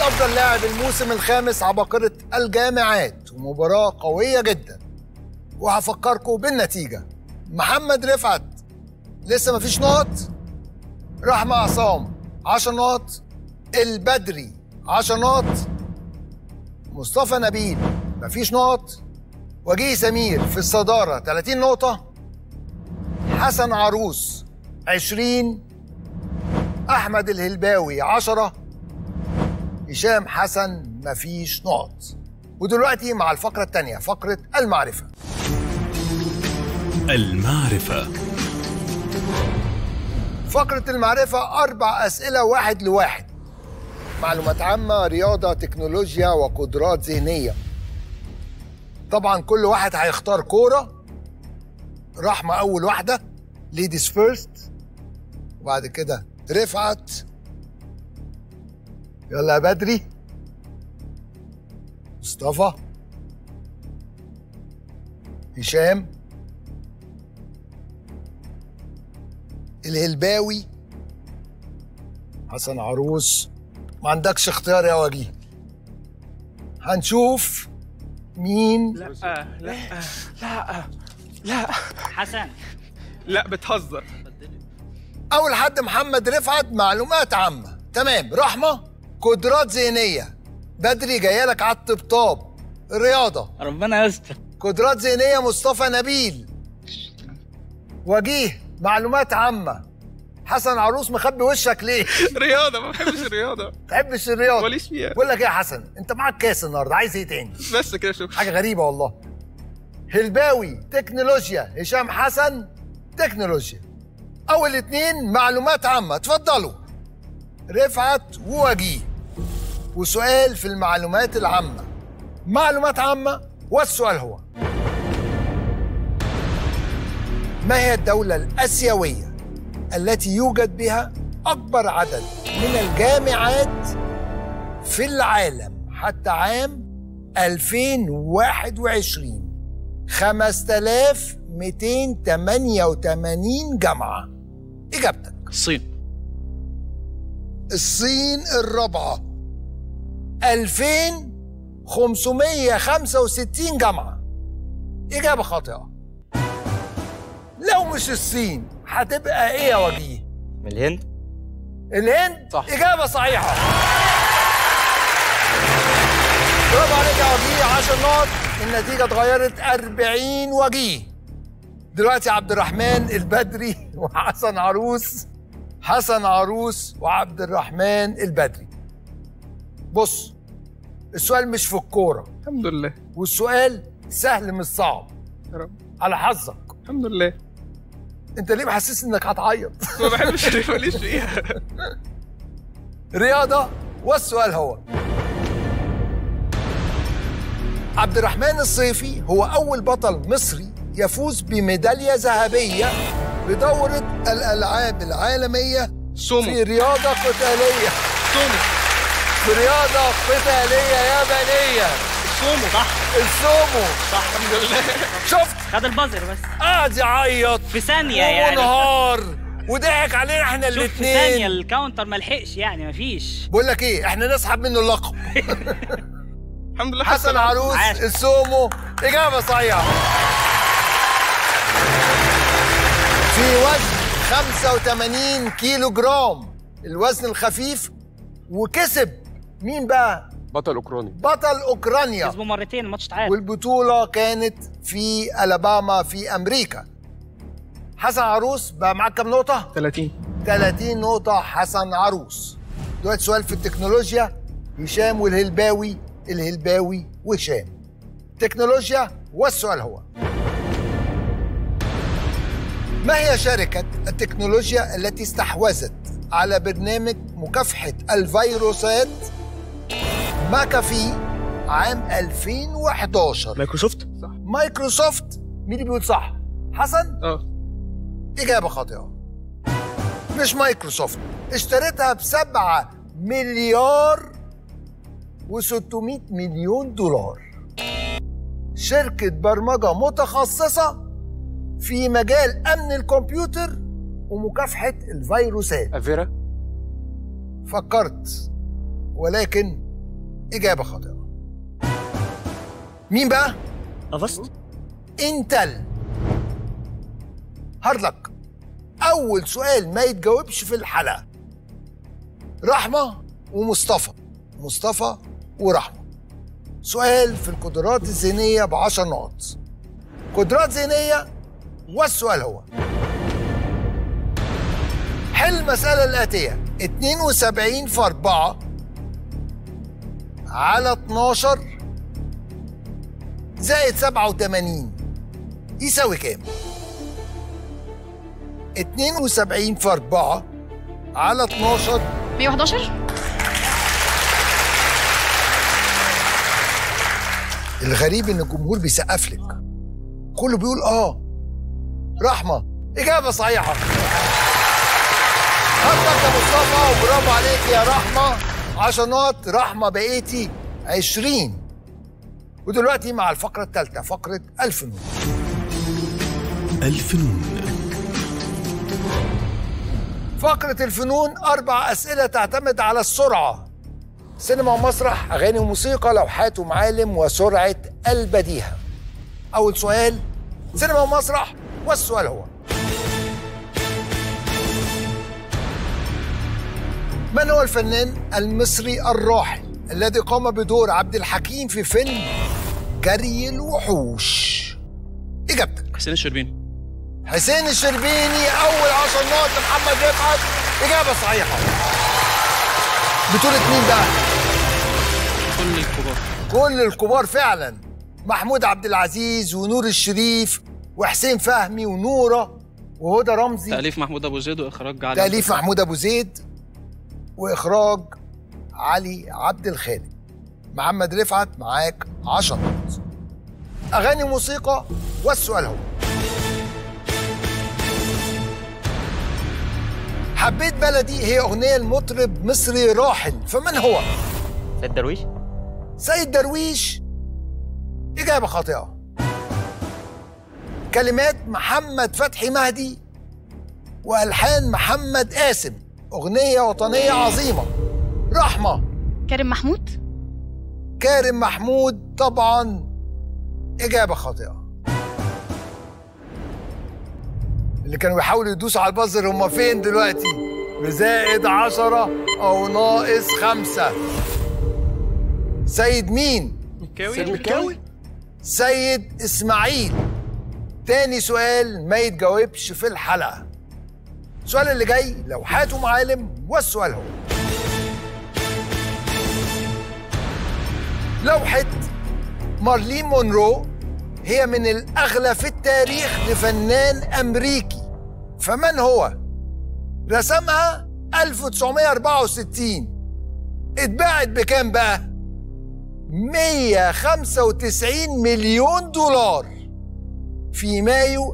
أفضل لاعب الموسم الخامس عباقرة الجامعات ومباراة قوية جدا وهفكركم بالنتيجة محمد رفعت لسه مفيش نقط رحمة عصام 10 نقط البدري 10 نقط مصطفى نبيل مفيش نقط وجيه سمير في الصدارة 30 نقطة حسن عروس 20 أحمد الهلباوي 10 هشام حسن مفيش نقط ودلوقتي مع الفقرة الثانية فقرة المعرفة المعرفة فقرة المعرفة أربع أسئلة واحد لواحد معلومات عامة رياضة تكنولوجيا وقدرات ذهنية طبعا كل واحد هيختار كورة رحمة أول واحدة ليديز فيرست وبعد كده رفعت يلا يا بدري مصطفى هشام الهلباوي حسن عروس ما عندكش اختيار يا وجيه هنشوف مين لا لا لا لا حسن لا بتهزر اول حد محمد رفعت معلومات عامه تمام رحمه قدرات ذهنيه بدري جايه لك على الطبطاب رياضه ربنا يستر قدرات ذهنيه مصطفى نبيل وجيه معلومات عامه حسن عروس مخبي وشك ليه رياضه ما بحبش الرياضه تحبش الرياضه ماليش فيها بقول لك ايه يا حسن انت معاك كاس النهارده عايز ايه تاني بس كده شوف حاجه غريبه والله هلباوي تكنولوجيا هشام حسن تكنولوجيا اول اتنين معلومات عامه اتفضلوا رفعت ووجيه وسؤال في المعلومات العامه معلومات عامه والسؤال هو ما هي الدوله الاسيويه التي يوجد بها اكبر عدد من الجامعات في العالم حتى عام 2021 5288 جامعة إجابتك الصين الصين الرابعة 2565 جامعة إجابة خاطئة لو مش الصين هتبقى إيه يا وجيه؟ من الهند الهند صح. إجابة صحيحة برافو عليك يا وجيه 10 نقط النتيجة اتغيرت 40 وجيه دلوقتي عبد الرحمن البدري وحسن عروس حسن عروس وعبد الرحمن البدري بص السؤال مش في الكورة الحمد لله والسؤال سهل مش صعب يا رب على حظك الحمد لله انت ليه محسس انك هتعيط ما بحبش ماليش فيها رياضة والسؤال هو عبد الرحمن الصيفي هو أول بطل مصري يفوز بميدالية ذهبية بدورة الألعاب العالمية سومو في رياضة قتالية سومو في رياضة قتالية يابانية سومو صح السومو صح الحمد لله شفت خد البازر بس قاعد يعيط في ثانية يعني ومنهار وضحك علينا احنا شوف في ثانية الاثنين الكاونتر ما لحقش يعني مفيش بقول لك ايه احنا نسحب منه اللقب الحمد لله حسن عروس عاش. السومو إجابة صحيحة في وزن 85 كيلو جرام الوزن الخفيف وكسب مين بقى؟ بطل اوكراني بطل أوكرانيا كسبوا مرتين الماتش تعادل والبطولة كانت في ألاباما في أمريكا حسن عروس بقى معاك كام نقطة؟ 30 30 نقطة حسن عروس دلوقتي سؤال في التكنولوجيا هشام والهلباوي الهلباوي وهشام تكنولوجيا والسؤال هو ما هي شركة التكنولوجيا التي استحوذت على برنامج مكافحة الفيروسات ماكافي عام 2011 مايكروسوفت صح مايكروسوفت مين اللي بيقول صح؟ حسن؟ اه إجابة خاطئة مش مايكروسوفت اشتريتها بسبعة مليار و600 مليون دولار شركة برمجة متخصصة في مجال أمن الكمبيوتر ومكافحة الفيروسات افيرا فكرت ولكن إجابة خاطئة مين بقى؟ افست انتل هارلك أول سؤال ما يتجاوبش في الحلقة رحمة ومصطفى مصطفى ورحمة سؤال في القدرات الذهنية بعشر نقط قدرات ذهنية والسؤال هو حل المسألة الآتية 72 في 4 على 12 زائد 87 يساوي كام؟ 72 في 4 على 12 111 الغريب ان الجمهور بيسقف لك كله بيقول اه رحمه اجابه صحيحه حضرتك يا مصطفى وبرافو عليك يا رحمه 10 نقط رحمه بقيتي 20 ودلوقتي مع الفقره الثالثه فقره الفنون الفنون فقرة الفنون أربع أسئلة تعتمد على السرعة سينما ومسرح أغاني وموسيقى لوحات ومعالم وسرعة البديهة أول سؤال سينما ومسرح والسؤال هو من هو الفنان المصري الراحل الذي قام بدور عبد الحكيم في فيلم جري الوحوش إجابتك حسين الشربيني حسين الشربيني اول 10 نقط لمحمد رفعت اجابه صحيحه بطوله مين بقى كل الكبار كل الكبار فعلا محمود عبد العزيز ونور الشريف وحسين فهمي ونوره وهدى رمزي تأليف محمود أبو زيد وإخراج علي تاليف محمود ابو زيد واخراج علي عبد الخالق محمد رفعت معاك 10 نقط اغاني موسيقى والسؤال هو حبيت بلدي هي اغنيه المطرب مصري راحل فمن هو سيد درويش سيد درويش اجابه خاطئه كلمات محمد فتحي مهدي والحان محمد قاسم اغنيه وطنيه عظيمه رحمه كريم محمود كارم محمود طبعا اجابه خاطئه اللي كانوا بيحاولوا يدوسوا على البازر هم فين دلوقتي بزائد عشرة او ناقص خمسة سيد مين مكاوي سيد مكاوي سيد اسماعيل تاني سؤال ما يتجاوبش في الحلقة السؤال اللي جاي لوحات ومعالم والسؤال هو لوحة مارلين مونرو هي من الأغلى في التاريخ لفنان أمريكي فمن هو؟ رسمها 1964 اتباعت بكام بقى؟ 195 مليون دولار في مايو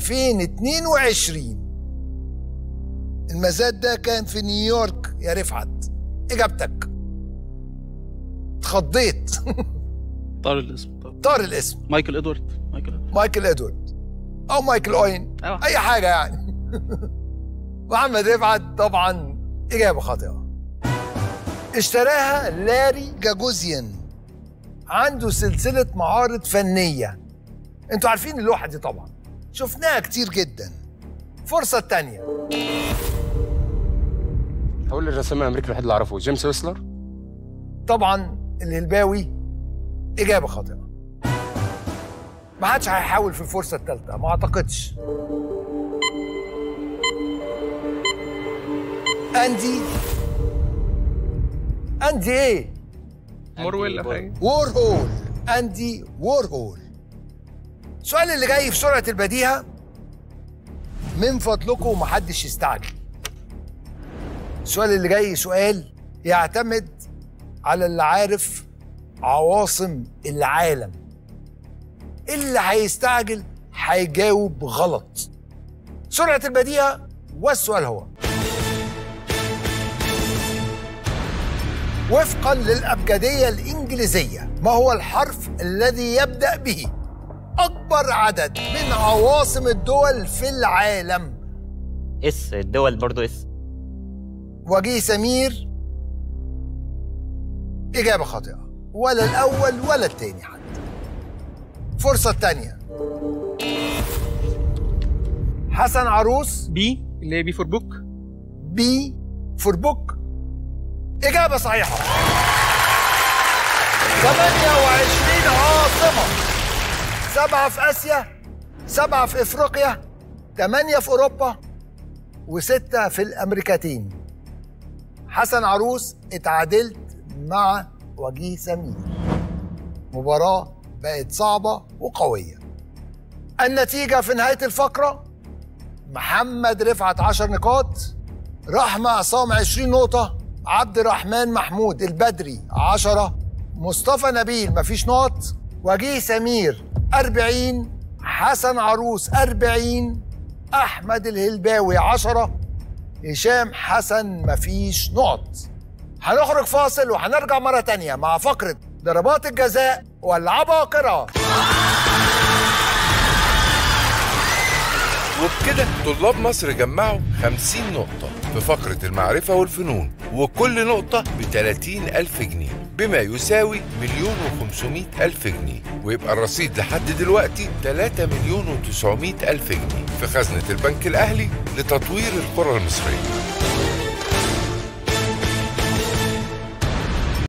2022 المزاد ده كان في نيويورك يا رفعت اجابتك اتخضيت طار الاسم طار. طار الاسم مايكل إدوارد مايكل إدوارد مايكل ادوارد او مايكل اوين أيوة. اي حاجه يعني محمد رفعت طبعا اجابه خاطئه اشتراها لاري جاجوزيان عنده سلسله معارض فنيه انتوا عارفين اللوحه دي طبعا شفناها كتير جدا فرصه تانية هقول الرسام الامريكي الوحيد اللي اعرفه جيمس ويسلر طبعا الهلباوي اجابه خاطئه ما حدش هيحاول في الفرصه الثالثه ما اعتقدش اندي اندي ايه مورويلا حاجة وورهول اندي وورهول السؤال اللي جاي في سرعه البديهه من فضلكم محدش يستعجل السؤال اللي جاي سؤال يعتمد على اللي عارف عواصم العالم اللي هيستعجل هيجاوب غلط سرعة البديهة والسؤال هو وفقا للأبجدية الإنجليزية ما هو الحرف الذي يبدأ به أكبر عدد من عواصم الدول في العالم اس الدول برضو اس وجيه سمير إجابة خاطئة ولا الأول ولا التاني حتى فرصة تانية حسن عروس بي اللي هي بي فور بوك بي فور بوك إجابة صحيحة 28 عاصمة سبعة في آسيا سبعة في إفريقيا ثمانية في أوروبا وستة في الأمريكتين حسن عروس اتعادلت مع وجيه سمير مباراة بقت صعبة وقوية النتيجة في نهاية الفقرة محمد رفعت 10 نقاط رحمة عصام 20 نقطة عبد الرحمن محمود البدري 10 مصطفى نبيل مفيش نقط وجيه سمير 40 حسن عروس 40 أحمد الهلباوي 10 هشام حسن مفيش نقط هنخرج فاصل وهنرجع مرة تانية مع فقرة ضربات الجزاء والعباقرة وبكده طلاب مصر جمعوا 50 نقطة في فقرة المعرفة والفنون وكل نقطة ب 30 ألف جنيه بما يساوي مليون و500 ألف جنيه ويبقى الرصيد لحد دلوقتي 3 مليون و900 ألف جنيه في خزنة البنك الأهلي لتطوير القرى المصرية